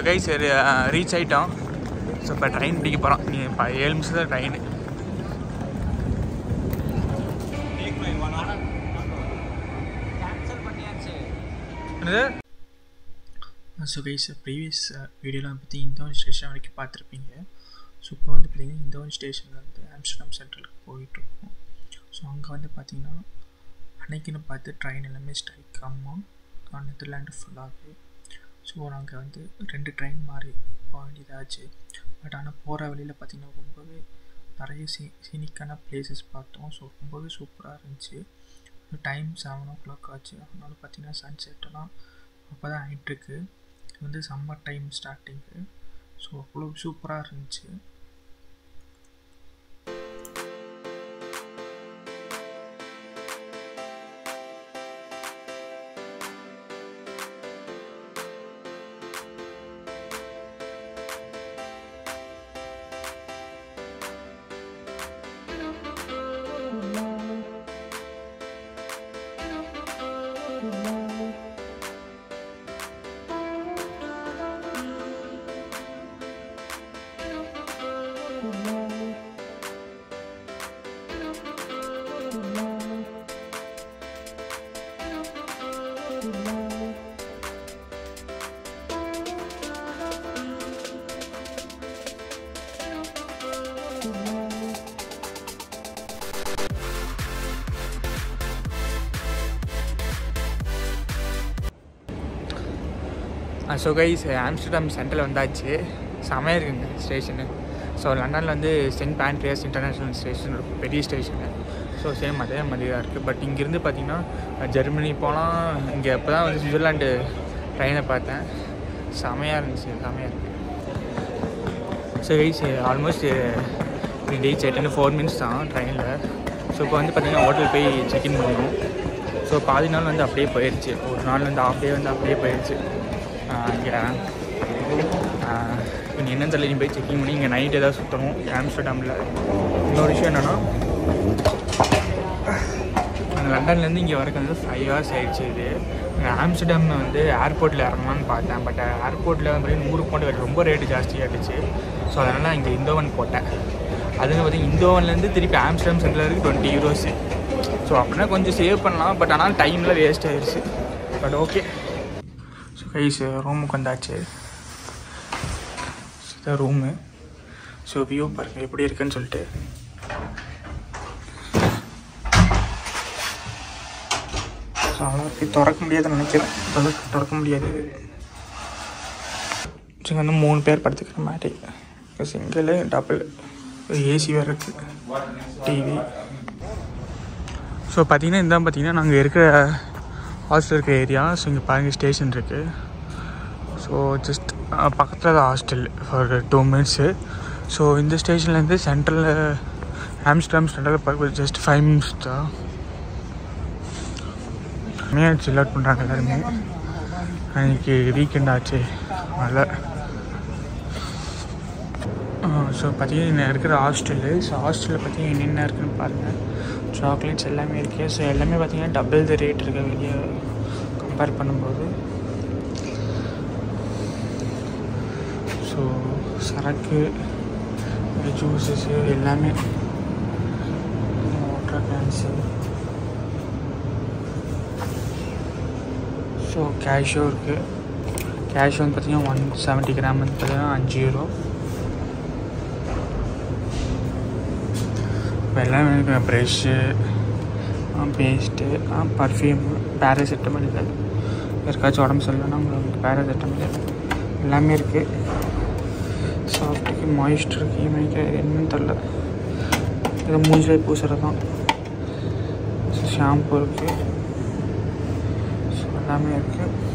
guys reach ஆகிட்டோம் so இப்போ train பிடிக்க போகிறோம் நீ இப்போ ஏழு நிமிஷம் தான் ட்ரெயின் என்னது ஸோ கைஸ் ப்ரீவியஸ் வீடியோலாம் பற்றி இந்தோன் ஸ்டேஷன் வரைக்கும் பார்த்துருப்பீங்க ஸோ இப்போ வந்து பார்த்தீங்கன்னா இந்தோன் ஸ்டேஷன்லேருந்து ஆம்ஸ்டர்டாம் சென்ட்ரலுக்கு போயிட்டுருக்கோம் ஸோ அங்கே வந்து பார்த்தீங்கன்னா அன்னைக்குன்னு பார்த்து ட்ரெயின் எல்லாமே ஸ்ட்ரைக் ஆகும் நெதர்லாண்டு ஃபுல்லாகவே ஸோ நாங்கள் வந்து ரெண்டு ட்ரெயின் மாறி போக வேண்டியதாச்சு பட் ஆனால் போகிற வழியில் பார்த்திங்கன்னா ரொம்பவே நிறைய சீ சீனிக்கான பிளேசஸ் பார்த்தோம் ஸோ ரொம்பவே சூப்பராக இருந்துச்சு டைம் செவன் ஓ கிளாக் ஆச்சு அதனால பார்த்திங்கன்னா சன்செட்டெல்லாம் அப்போ தான் ஆகிட்டுருக்கு இது வந்து சம்மர் டைம் ஸ்டார்டிங்கு ஸோ அவ்வளோ சூப்பராக இருந்துச்சு ஸோ கைஸ் ஆம்ஸ்டர்டாம் சென்ட்ரல் வந்தாச்சு செமையாக இருக்குங்க ஸ்டேஷனு ஸோ லண்டனில் வந்து சென்ட் பேண்ட்ரியாஸ் இன்டர்நேஷ்னல் ஸ்டேஷன் இருக்கும் பெரிய ஸ்டேஷனு ஸோ சேம் அதே மாதிரி தான் இருக்குது பட் இங்கேருந்து பார்த்தீங்கன்னா ஜெர்மனி போனால் இங்கே இப்போ தான் வந்து சுவிட்சர்லாண்டு ட்ரெயினை பார்த்தேன் செமையாக இருந்துச்சு செமையாக இருக்கு ஸோ கைஸ் ஆல்மோஸ்ட் ரீச் ஆகிட்டு ஃபோர் மினிட்ஸ் தான் ட்ரெயினில் ஸோ இப்போ வந்து பார்த்தீங்கன்னா ஹோட்டல் போய் செக்இன் பண்ணணும் ஸோ பாதி நாள் வந்து அப்படியே போயிடுச்சு ஒரு நாள் வந்து ஆஃப் டே வந்து அப்படியே போயிடுச்சு இங்கே இப்போ நீ என்ன தெரியல நீ போய் செக்கிங் பண்ணி இங்கே நைட் ஏதாவது சுற்றணும் ஆம்ஸ்டர்டாமில் இன்னொரு விஷயம் என்னென்னா நாங்கள் லண்டன்லேருந்து இங்கே வரக்கு வந்து ஃபைவ் ஹவர்ஸ் ஆயிடுச்சு இது ஆம்ஸ்டர்டாம் வந்து ஏர்போர்ட்டில் இறங்கலாம்னு பார்த்தேன் பட் ஏர்போர்ட்டில் வந்து நூறு பவுண்டு ரொம்ப ரேட்டு ஜாஸ்தியாகிடுச்சு ஸோ அதனால் இங்கே இந்தோவன் போட்டேன் அதுன்னு பார்த்தீங்கன்னா இந்தோவன்லேருந்து திருப்பி ஆம்ஸ்டர்டாம் சென்டருக்கு டுவெண்ட்டி யூரோஸு ஸோ அப்படின்னா கொஞ்சம் சேவ் பண்ணலாம் பட் ஆனால் டைமில் வேஸ்ட் ஆயிடுச்சு பட் ஓகே ஸோ கைஸ் ரூமுக்கு வந்தாச்சு இதான் ரூமு ஸோ வியூ பாருங்கள் எப்படி இருக்குன்னு சொல்லிட்டு ஸோ அவ்வளோ போய் திறக்க முடியாதுன்னு நினைக்கிறேன் திறக்க திறக்க முடியாது ஸோ வந்து மூணு பேர் படுத்துக்கிற மாதிரி சிங்கிள் டபுள் ஏசி வேறு இருக்குது டிவி ஸோ பார்த்தீங்கன்னா இதான் பார்த்தீங்கன்னா நாங்கள் இருக்கிற ஹாஸ்டல் இருக்க ஏரியா ஸோ இங்கே பாருங்கள் ஸ்டேஷன் இருக்குது ஸோ ஜஸ்ட் பக்கத்தில் தான் hostel for two minutes so இந்த ஸ்டேஷன்லேருந்து சென்ட்ரலில் ஆம்ஸ்டாம் சென்ட்ரலில் பார்க்க ஜஸ்ட் ஃபைவ் மினிட்ஸ் தான் செம்மையாக சில் அவுட் பண்ணுறாங்க எல்லாருமே அன்றைக்கி வீக்கெண்ட் ஆச்சு அதனால் ஸோ பார்த்தீங்கன்னா இருக்கிற ஹாஸ்டலு ஸோ ஹாஸ்டலில் பார்த்தீங்கன்னா என்னென்ன இருக்குன்னு பாருங்கள் சாக்லேட்ஸ் எல்லாமே இருக்குது ஸோ எல்லாமே பார்த்தீங்கன்னா டபுள் த ரேட் இருக்குது வெளியே கம்பேர் பண்ணும்போது ஸோ சரக்கு ஜூஸஸ்ஸு எல்லாமே வாட்டர் கேன்ஸு ஸோ கேஷோ இருக்குது கேஷ் வந்து பார்த்திங்கன்னா ஒன் செவன்ட்டி கிராம் வந்து பார்த்திங்கன்னா அஞ்சு யூரோ இப்போ எல்லாமே இருக்குது ப்ரெஷ்ஷு பேஸ்ட்டு பர்ஃப்யூம் பேராசிட்டமல் இல்லை யாருக்காச்சும் உடம்பு சரியில்லைன்னா உங்களுக்கு பேராசிட்டமல் எல்லாமே இருக்குது சாஃப்ட்டுக்கு மாய்ஸ்டர் கீமைக்கு என்னன்னு தெரில இது மூஞ்சில் பூசுறது தான் ஷாம்பு இருக்குது ஸோ எல்லாமே இருக்குது